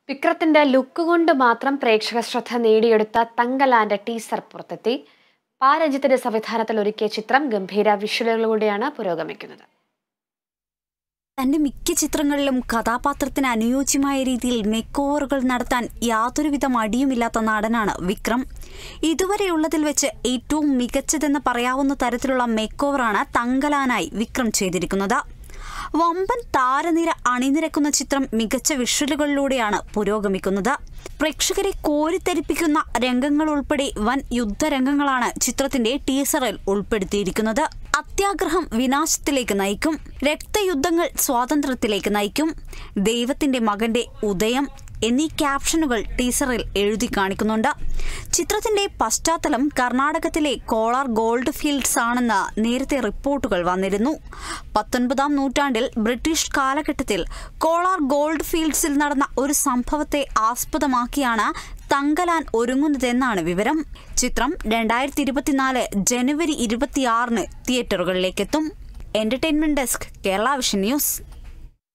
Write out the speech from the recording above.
വിക്രത്തിന്റെ look കൊണ്ട് മാത്രം പ്രേക്ഷക ശ്രദ്ധ നേടിയെടുത്ത തങ്കലാന്റെ ടീസർ പുറത്തെത്തി പാരഞ്ജിത്തിന്റെ സംവിധാനത്തിൽ ഒരുക്കിയ ചിത്രം ഗംഭീര വിഷ്വലുകളിലൂടെയാണ് പുരോഗമിക്കുന്നത് തന്റെ മിക്ക ചിത്രങ്ങളിലും കഥാപാത്രത്തിന് അനുയോജ്യമായ രീതിയിൽ മേക്ക് ഓവറുകൾ നടത്താൻ യാതൊരുവിധ മടിയുമില്ലാത്ത നടനാണ് വിക്രം ഇതുവരെയുള്ളതിൽ വെച്ച് ഏറ്റവും മികച്ചതെന്ന് പറയാവുന്ന തരത്തിലുള്ള മേക്ക് ഓവറാണ് തങ്കലാനായി വിക്രം ചെയ്തിരിക്കുന്നത് വമ്പൻ താരനിര അണിനിരക്കുന്ന ചിത്രം മികച്ച വിഷ്വലുകളിലൂടെയാണ് പുരോഗമിക്കുന്നത് പ്രേക്ഷകരെ കോരിത്തരിപ്പിക്കുന്ന രംഗങ്ങൾ ഉൾപ്പെടെ വൻ യുദ്ധരംഗങ്ങളാണ് ചിത്രത്തിന്റെ ടീസറിൽ ഉൾപ്പെടുത്തിയിരിക്കുന്നത് അത്യാഗ്രഹം വിനാശത്തിലേക്ക് നയിക്കും രക്തയുദ്ധങ്ങൾ സ്വാതന്ത്ര്യത്തിലേക്ക് നയിക്കും ദൈവത്തിന്റെ മകന്റെ ഉദയം എന്നീ ക്യാപ്ഷനുകൾ ടീസറിൽ എഴുതി കാണിക്കുന്നുണ്ട് ചിത്രത്തിന്റെ പശ്ചാത്തലം കർണാടകത്തിലെ കോളാർ ഗോൾഡ് ഫീൽഡ്സ് ആണെന്ന് നേരത്തെ റിപ്പോർട്ടുകൾ വന്നിരുന്നു പത്തൊൻപതാം നൂറ്റാണ്ടിൽ ബ്രിട്ടീഷ് കാലഘട്ടത്തിൽ കോളാർ ഗോൾഡ് ഫീൽഡ്സിൽ നടന്ന ഒരു സംഭവത്തെ ആസ്പദമാക്കിയാണ് തങ്കലാൻ ഒരുങ്ങുന്നതെന്നാണ് വിവരം ചിത്രം രണ്ടായിരത്തി ഇരുപത്തിനാല് ജനുവരി ഇരുപത്തിയാറിന് തിയേറ്ററുകളിലേക്കെത്തും entertainment desk Kerala vision news